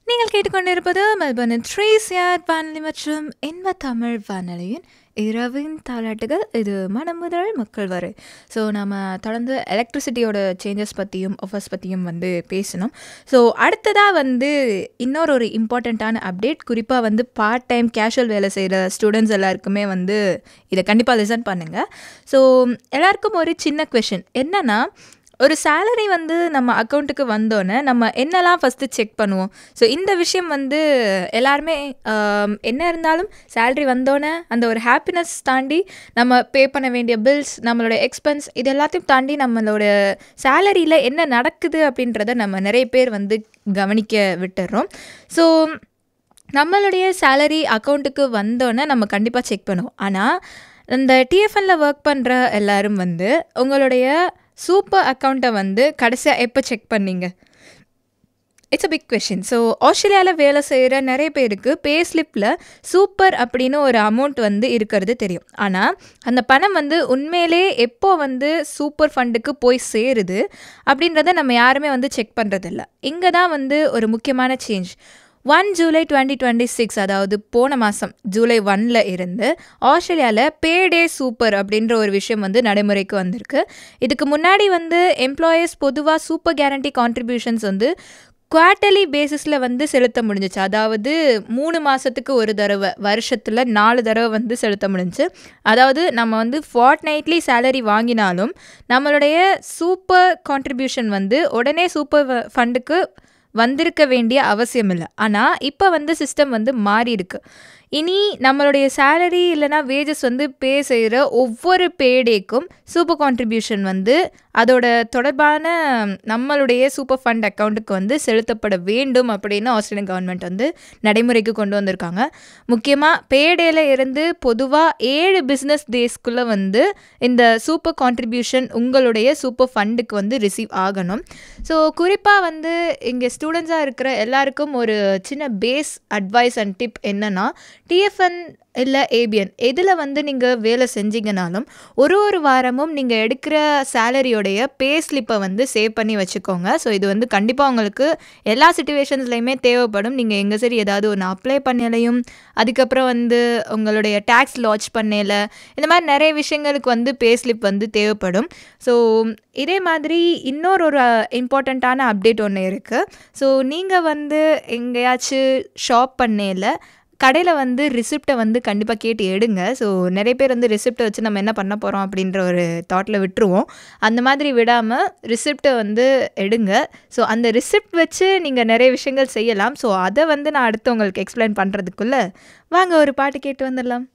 நீங்கள் கேட்டுக்கொண்டிருப்பது மெல்பர்னின் threes yard வானொலி மற்றும் இன்ப தமிழ் வானொலியின் இரவின் தாலாட்டுகள் இது மனம் முதல் மக்கள் வரை ஸோ நம்ம தொடர்ந்து எலக்ட்ரிசிட்டியோட சேஞ்சஸ் பற்றியும் ஆஃபர்ஸ் பற்றியும் வந்து பேசணும் ஸோ அடுத்ததாக வந்து இன்னொரு ஒரு இம்பார்ட்டண்ட்டான அப்டேட் குறிப்பாக வந்து பார்ட் டைம் கேஷுவல் வேலை செய்கிற ஸ்டூடெண்ட்ஸ் எல்லாருக்குமே வந்து இதை கண்டிப்பாக லிசன் பண்ணுங்கள் ஸோ எல்லாருக்கும் ஒரு சின்ன கொஷின் என்னென்னா ஒரு சேலரி வந்து நம்ம அக்கௌண்ட்டுக்கு வந்தோன்னே நம்ம என்னெல்லாம் ஃபஸ்ட்டு செக் பண்ணுவோம் ஸோ இந்த விஷயம் வந்து எல்லாருமே ஆம், என்ன இருந்தாலும் சேலரி வந்தோன்னே அந்த ஒரு ஹாப்பினஸ் தாண்டி நம்ம பே பண்ண வேண்டிய பில்ஸ் நம்மளோட எக்ஸ்பென்ஸ் இது எல்லாத்தையும் தாண்டி நம்மளோட சேலரியில் என்ன நடக்குது அப்படின்றத நம்ம நிறைய பேர் வந்து கவனிக்க விட்டுறோம் ஸோ நம்மளுடைய சேலரி அக்கௌண்ட்டுக்கு வந்தோன்னே நம்ம கண்டிப்பாக செக் பண்ணுவோம் ஆனால் இந்த டிஎஃப்எல்ல ஒர்க் பண்ணுற எல்லாரும் வந்து உங்களுடைய சூப்பர் அக்கௌண்ட்டை வந்து கடைசியாக எப்போ செக் பண்ணீங்க it's a big question so ஆஸ்திரேலியாவில் வேலை செய்கிற நிறைய பேருக்கு பே ஸ்லிப்பில் சூப்பர் அப்படின்னு ஒரு அமௌண்ட் வந்து இருக்கிறது தெரியும் ஆனால் அந்த பணம் வந்து உண்மையிலே எப்போ வந்து சூப்பர் ஃபண்டுக்கு போய் சேருது அப்படின்றத நம்ம யாருமே வந்து செக் பண்ணுறதில்ல இங்கே தான் வந்து ஒரு முக்கியமான change one July twenty twenty six அதாவது போன மாதம் ஜூலை ஒன்ல இருந்து ஆஸ்திரேலியாவில் பே டே சூப்பர் அப்படின்ற ஒரு விஷயம் வந்து நடைமுறைக்கு வந்திருக்கு இதுக்கு முன்னாடி வந்து எம்ப்ளாயர்ஸ் பொதுவாக சூப்பர் கேரண்டி கான்ட்ரிபியூஷன்ஸ் வந்து குவார்ட்டர்லி பேசிஸில் வந்து செலுத்த முடிஞ்சிச்சு அதாவது மூணு மாதத்துக்கு ஒரு தடவை வருஷத்தில் நாலு தடவை வந்து செலுத்த முடிஞ்சுச்சு அதாவது நம்ம வந்து ஃபார்ட் நைட்லி சேலரி வாங்கினாலும் நம்மளுடைய சூப்பர் கான்ட்ரிபியூஷன் வந்து உடனே சூப்பர் ஃபண்டுக்கு வந்திருக்க வேண்டிய அவசியம் இல்லை ஆனால் இப்போ வந்து சிஸ்டம் வந்து மாறி இருக்கு இனி நம்மளுடைய சேலரி இல்லைனா வேஜஸ் வந்து பே செய்கிற ஒவ்வொரு பேடேக்கும் சூப்பர் கான்ட்ரிபியூஷன் வந்து அதோட தொடர்பான நம்மளுடைய சூப்பர் ஃபண்ட் அக்கௌண்ட்டுக்கு வந்து செலுத்தப்பட வேண்டும் அப்படின்னு ஆஸ்திரேலியன் கவர்மெண்ட் வந்து நடைமுறைக்கு கொண்டு வந்திருக்காங்க முக்கியமாக பேடேல இருந்து பொதுவாக ஏழு பிஸ்னஸ் டேஸ்க்குள்ளே வந்து இந்த சூப்பர் கான்ட்ரிபியூஷன் உங்களுடைய சூப்பர் ஃபண்டுக்கு வந்து ரிசீவ் ஆகணும் ஸோ குறிப்பாக வந்து இங்கே ஸ்டூடெண்ட்ஸாக இருக்கிற எல்லாருக்கும் ஒரு சின்ன பேஸ் அட்வைஸ் அண்ட் டிப் என்னன்னா டிஎஃப்என் இல்லை ஏபிஎன் எதில் வந்து நீங்கள் வேலை செஞ்சீங்கனாலும் ஒரு ஒரு வாரமும் நீங்கள் எடுக்கிற சேலரியோடைய பே ஸ்லிப்பை வந்து சேவ் பண்ணி வச்சுக்கோங்க ஸோ இது வந்து கண்டிப்பாக உங்களுக்கு எல்லா சுச்சுவேஷன்ஸ்லையுமே தேவைப்படும் நீங்கள் எங்கே சரி ஏதாவது ஒன்று அப்ளை பண்ணலையும் அதுக்கப்புறம் வந்து உங்களுடைய டேக்ஸ் லான்ச் பண்ணல இந்த மாதிரி நிறைய விஷயங்களுக்கு வந்து பே ஸ்லிப் வந்து தேவைப்படும் ஸோ இதே மாதிரி இன்னொரு ஒரு இம்பார்ட்டண்ட்டான அப்டேட் ஒன்று இருக்குது ஸோ நீங்கள் வந்து எங்கேயாச்சும் ஷாப் பண்ணையில் கடையில் வந்து ரிசிப்டை வந்து கண்டிப்பாக கேட்டு எடுங்க ஸோ நிறைய பேர் வந்து ரிசிப்டை வச்சு நம்ம என்ன பண்ண போகிறோம் அப்படின்ற ஒரு தாட்டில் விட்டுருவோம் அந்த மாதிரி விடாமல் ரிசிப்டை வந்து எடுங்க ஸோ அந்த ரிசிப்ட் வச்சு நீங்கள் நிறைய விஷயங்கள் செய்யலாம் ஸோ அதை வந்து நான் அடுத்து உங்களுக்கு எக்ஸ்பிளைன் பண்ணுறதுக்குள்ளே வாங்க ஒரு பாட்டு கேட்டு வந்துடலாம்